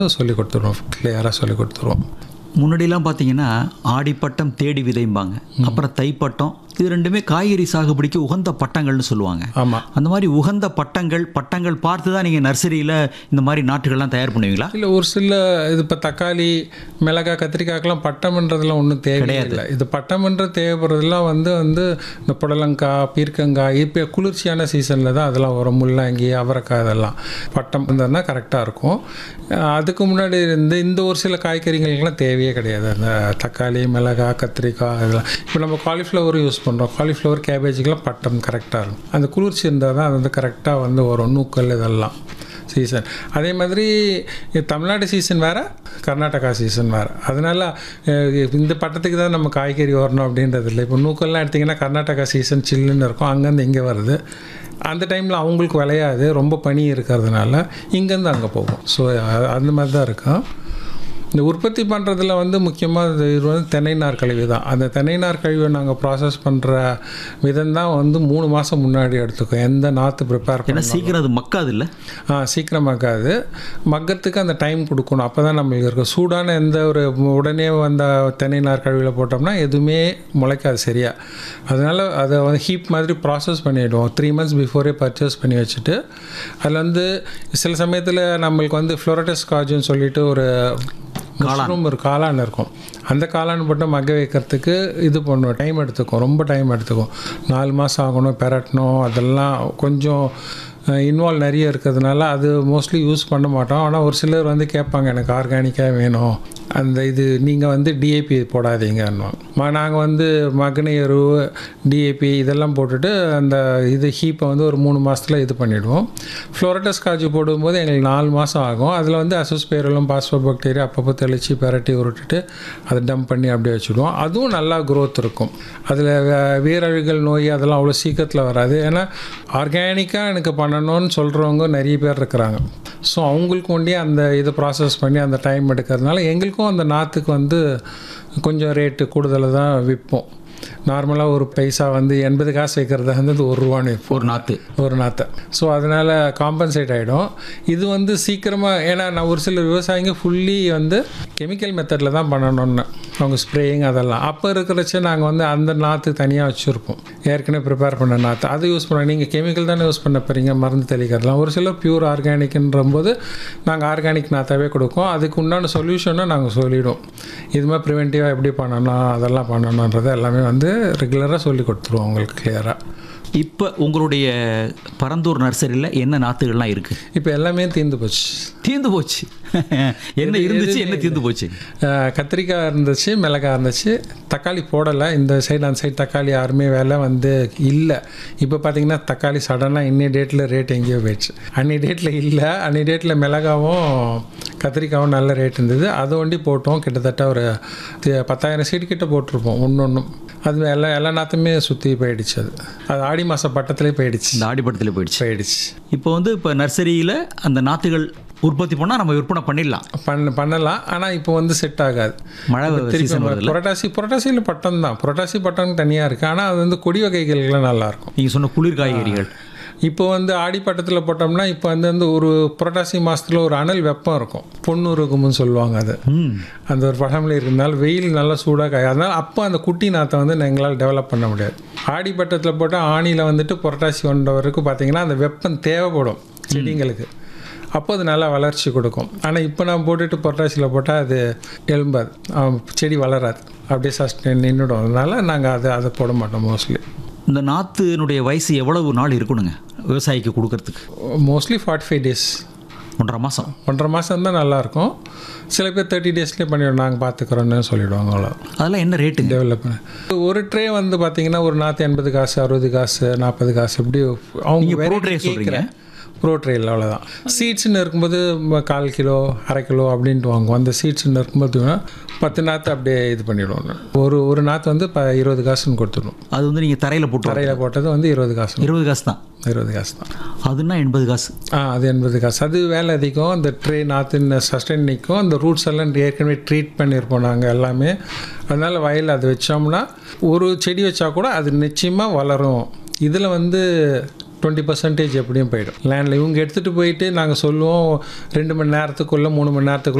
சொல்லி கொடுத்துருவோம் கிளியராக சொல்லி கொடுத்துருவோம் முன்னாடிலாம் பார்த்தீங்கன்னா ஆடிப்பட்டம் தேடி விதைம்பாங்க அப்புறம் தைப்பட்டம் இது ரெண்டுமே காய்கறி சாகுபடிக்கு உகந்த பட்டங்கள்னு சொல்லுவாங்க ஆமாம் அந்த மாதிரி உகந்த பட்டங்கள் பட்டங்கள் பார்த்து தான் நீங்கள் நர்சரியில் இந்த மாதிரி நாட்டுகள்லாம் தயார் பண்ணுவீங்களா இல்லை ஒரு சில இது இப்போ தக்காளி மிளகாய் கத்திரிக்காய்க்கெல்லாம் பட்டம்ன்றதுலாம் ஒன்றும் தேவையில்லை இது பட்டம்ன்ற தேவைப்படுறதுலாம் வந்து வந்து இந்த புடலங்காய் பீர்க்கங்காய் இப்போ குளிர்ச்சியான சீசனில் தான் அதெல்லாம் வரும் முள்ளங்கி அவரைக்காய் இதெல்லாம் பட்டம் இருந்ததுன்னா கரெக்டாக இருக்கும் அஹ் அதுக்கு முன்னாடி இருந்து இந்த ஒரு சில காய்கறிகளுக்கெல்லாம் தேவையே கிடையாது அந்த தக்காளி மிளகாய் கத்திரிக்காய் இதெல்லாம் இப்போ நம்ம காலிஃப்ளவர் யூஸ் பண்ணுறோம் காலிஃப்ளவர் கேபேஜுக்கெல்லாம் பட்டம் கரெக்டாக இருக்கும் அந்த குளிர்ச்சி இருந்தால் தான் அது வந்து கரெக்டாக வந்து வரும் நூக்கல் இதெல்லாம் சீசன் அதே மாதிரி இது தமிழ்நாடு சீசன் வேறு கர்நாடகா சீசன் வேறு அதனால் இந்த பட்டத்துக்கு தான் நம்ம காய்கறி வரணும் அப்படின்றது இல்லை இப்போ நூக்கல்லாம் எடுத்திங்கன்னா கர்நாடகா சீசன் சில்லுன்னு இருக்கும் அங்கேருந்து இங்கே வருது அந்த டைமில் அவங்களுக்கு விளையாது ரொம்ப பனி இருக்கிறதுனால இங்கேருந்து அங்கே போகும் ஸோ அந்த மாதிரி தான் இருக்கும் இந்த உற்பத்தி பண்ணுறதுல வந்து முக்கியமாக இது வந்து தென்னை நார் கழிவு தான் அந்த தென்னை நார் கழிவை நாங்கள் ப்ராசஸ் பண்ணுற விதம் தான் வந்து மூணு மாதம் முன்னாடி எடுத்துக்கோம் எந்த நாற்று ப்ரிப்பேர் ஏன்னா சீக்கிரம் அது மக்காது இல்லை ஆ சீக்கிரமாக்காது மக்கறதுக்கு அந்த டைம் கொடுக்கணும் அப்போ தான் நம்மளுக்கு இருக்கும் சூடான எந்த ஒரு உடனே வந்த தென்னை நார் கழிவில் போட்டோம்னா எதுவுமே முளைக்காது சரியா அதனால் அதை வந்து ஹீப் மாதிரி ப்ராசஸ் பண்ணிவிடுவோம் த்ரீ மந்த்ஸ் பிஃபோரே பர்ச்சேஸ் பண்ணி வச்சுட்டு அதில் வந்து சில சமயத்தில் நம்மளுக்கு வந்து ஃப்ளோரட்டஸ் காஜுன்னு சொல்லிட்டு ஒரு மஷ்ரூம் ஒரு காளான் இருக்கும் அந்த காளான் போட்டு மக்க வைக்கிறதுக்கு இது பண்ணுவோம் டைம் எடுத்துக்கும் ரொம்ப டைம் எடுத்துக்கும் நாலு மாதம் ஆகணும் பெரட்டணும் அதெல்லாம் கொஞ்சம் இன்வால்வ் நிறைய இருக்கிறதுனால அது மோஸ்ட்லி யூஸ் பண்ண மாட்டோம் ஆனால் ஒரு சிலர் வந்து கேட்பாங்க எனக்கு ஆர்கானிக்காக வேணும் அந்த இது நீங்கள் வந்து டிஏபி போடாதீங்கன்னுவாங்க நாங்கள் வந்து மகனை எருவு டிஏபி இதெல்லாம் போட்டுட்டு அந்த இது ஹீப்பை வந்து ஒரு மூணு மாதத்தில் இது பண்ணிவிடுவோம் ஃப்ளோரட்டஸ் காஜு போடும்போது எங்களுக்கு நாலு மாதம் ஆகும் அதில் வந்து அசோஸ்பேரலும் பாஸ்போ பாக்டீரியா அப்பப்போ தெளித்து பெரட்டி உருட்டுட்டு அதை டம்ப் பண்ணி அப்படியே வச்சுடுவோம் அதுவும் நல்லா growth இருக்கும் அதில் வீரழுகல் நோய் அதெல்லாம் அவ்வளோ சீக்கிரத்தில் வராது ஏன்னா ஆர்கானிக்காக எனக்கு பண்ணணும்னு சொல்கிறவங்க நிறைய பேர் இருக்கிறாங்க ஸோ அவங்களுக்கு ஒண்டியே அந்த இதை ப்ராசஸ் பண்ணி அந்த டைம் எடுக்கிறதுனால எங்களுக்கும் அந்த நாற்றுக்கு வந்து கொஞ்சம் ரேட்டு கூடுதலாக தான் விற்போம் நார்மலாக ஒரு பைசா வந்து எண்பது காசு வைக்கிறத வந்து ஒரு ரூபான்னு விற்போம் ஒரு நாற்று ஒரு நாற்றை ஸோ அதனால் காம்பன்சேட் ஆகிடும் இது வந்து சீக்கிரமாக ஏன்னா நான் ஒரு சில விவசாயிங்க ஃபுல்லி வந்து கெமிக்கல் மெத்தடில் தான் பண்ணணும்னு அவங்க ஸ்ப்ரேயிங் அதெல்லாம் அப்போ இருக்கிறச்ச நாங்கள் வந்து அந்த நாற்று தனியாக வச்சுருப்போம் ஏற்கனவே ப்ரிப்பேர் பண்ண நாற்று அது யூஸ் பண்ண நீங்கள் கெமிக்கல் தானே யூஸ் பண்ண போகிறீங்க மருந்து தெளிக்கிறதுலாம் ஒரு சிலர் பியூர் ஆர்கானிக்ன்ற போது நாங்கள் ஆர்கானிக் நாற்றாவே கொடுப்போம் அதுக்கு உண்டான சொல்யூஷனை நாங்கள் சொல்லிவிடுவோம் இது மாதிரி ப்ரிவென்டிவாக எப்படி பண்ணணும் அதெல்லாம் பண்ணணுன்றது எல்லாமே வந்து ரெகுலராக சொல்லி கொடுத்துருவோம் உங்களுக்கு கிளியராக இப்போ உங்களுடைய பரந்தூர் நர்சரியில் என்ன நாற்றுகள்லாம் இருக்குது இப்போ எல்லாமே தீர்ந்து போச்சு தீர்ந்து போச்சு என்ன இருந்துச்சு என்ன தீர்ந்து போச்சு அஹ் கத்திரிக்காய் இருந்துச்சு மிளகாய் இருந்துச்சு தக்காளி போடலை இந்த சைடு அந்த சைடு தக்காளி யாருமே விலை வந்து இல்லை இப்போ பார்த்தீங்கன்னா தக்காளி சடனாக இன்னி டேட்டில் ரேட் எங்கேயோ போயிடுச்சு அன்னி டேட்டில் இல்லை அன்னி டேட்டில் மிளகாவும் கத்திரிக்காவும் நல்ல ரேட் இருந்தது அதை ஒண்டி போட்டோம் கிட்டத்தட்ட ஒரு தி- பத்தாயிரம் சீடு கிட்ட போட்டிருப்போம் ஒன்று ஒன்றும் அது எல்லா எல்லா நாற்றுமே சுற்றி போயிடுச்சு அது அது ஆடி மாத பட்டத்துலேயே போயிடுச்சு இந்த ஆடிப்பட்டத்தில் போயிடுச்சு போயிடுச்சு இப்போ வந்து இப்போ நர்சரியில் அந்த நாற்றுகள் உற்பத்தி பண்ணால் நம்ம விற்பனை பண்ணிடலாம் பண்ண பண்ணலாம் ஆனால் இப்போ வந்து செட் ஆகாது மழை திருப்பி சீசன் நம்ம வருதுல்ல புரட்டாசி புரட்டாசியில் பட்டம் தான் புரட்டாசி பட்டம் தனியாக இருக்குது ஆனால் அது வந்து கொடி வகைகள்லாம் நல்லாயிருக்கும் நீங்கள் சொன்ன குளிர் காய்கறிகள் இப்போ வந்து ஆடிப்பட்டத்தில் போட்டோம்னா இப்போ வந்து வந்து ஒரு புரட்டாசி மாதத்தில் ஒரு அனல் வெப்பம் இருக்கும் பொண்ணுருக்கும்னு சொல்லுவாங்க அது ம் அந்த ஒரு பழமொழி இருந்தால் வெயில் நல்லா சூடாக காய் அதனால் அப்போ அந்த குட்டி நாற்றை வந்து எங்களால் டெவலப் பண்ண முடியாது ஆடிப்பட்டத்தில் போட்டால் ஆணியில் வந்துட்டு புரட்டாசி ஒன்ற வரைக்கும் பார்த்தீங்கன்னா அந்த வெப்பம் தேவைப்படும் செடிங்களுக்கு அப்போ அது நல்லா வளர்ச்சி கொடுக்கும் ஆனால் இப்போ நான் போட்டுட்டு புரட்டாசியில் போட்டால் அது எலும்பாது ஆ, செடி வளராது அப்படியே சஸ்டெயின் நின்றுடும் அதனால நாங்கள் அதை அதை போட மாட்டோம் மோஸ்ட்லி இந்த நாற்றுனுடைய வயசு எவ்வளவு நாள் இருக்கணுங்க விவசாயிக்கு கொடுக்கறதுக்கு மோஸ்ட்லி ஃபார்ட்டி ஃபைவ் டேஸ் ஒன்றரை மாதம் ஒன்றரை மாதம் தான் நல்லாயிருக்கும் சில பேர் தேர்ட்டி டேஸ்லேயே பண்ணிவிடும் நாங்கள் பார்த்துக்குறோன்னு சொல்லிவிடுவாங்க அவ்வளோ அதெல்லாம் என்ன ரேட்டுங்க டெவலப் ஒரு ட்ரே வந்து பார்த்தீங்கன்னா ஒரு நாற்று எண்பது காசு அறுபது காசு நாற்பது காசு இப்படி அவங்க நீங்கள் ப்ரோ variety ட்ரே சொல்கிறீங்க கேட்குறேன். ப்ரோ ட்ரெயில் அவ்வளோதான் சீட்ஸ்னு இருக்கும்போது ம- கால் கிலோ அரை கிலோ அப்படின்ட்டு வாங்குவோம் அந்த சீட்ஸ்னு இருக்கும்போது பத்து நாற்று அப்படியே இது பண்ணிவிடுவோம் ஒரு ஒரு நாற்று வந்து இப்போ இருபது காசுன்னு கொடுத்துடணும் அது வந்து நீங்கள் தரையில் போட்டு தரையில் போட்டது வந்து இருபது காசு இருபது காசு தான் இருபது காசு தான் அதுன்னா எண்பது காசு ஆ அது எண்பது காசு அது வேலை அதிகம் அந்த ட்ரே நாற்று சஸ்டைன் நிற்கும் அந்த ரூட்ஸ் எல்லாம் ஏற்கனவே ட்ரீட் பண்ணியிருப்போம் நாங்கள் எல்லாமே அதனால் வயலில் அது வச்சோம்னா ஒரு செடி வச்சா கூட அது நிச்சயமாக வளரும் இதில் வந்து டுவெண்ட்டி பர்சன்டேஜ் எப்படியும் போயிடும் லேண்டில் இவங்க எடுத்துகிட்டு போயிட்டு நாங்கள் சொல்லுவோம் ரெண்டு மணி நேரத்துக்குள்ளே மூணு மணி நேரத்துக்குள்ள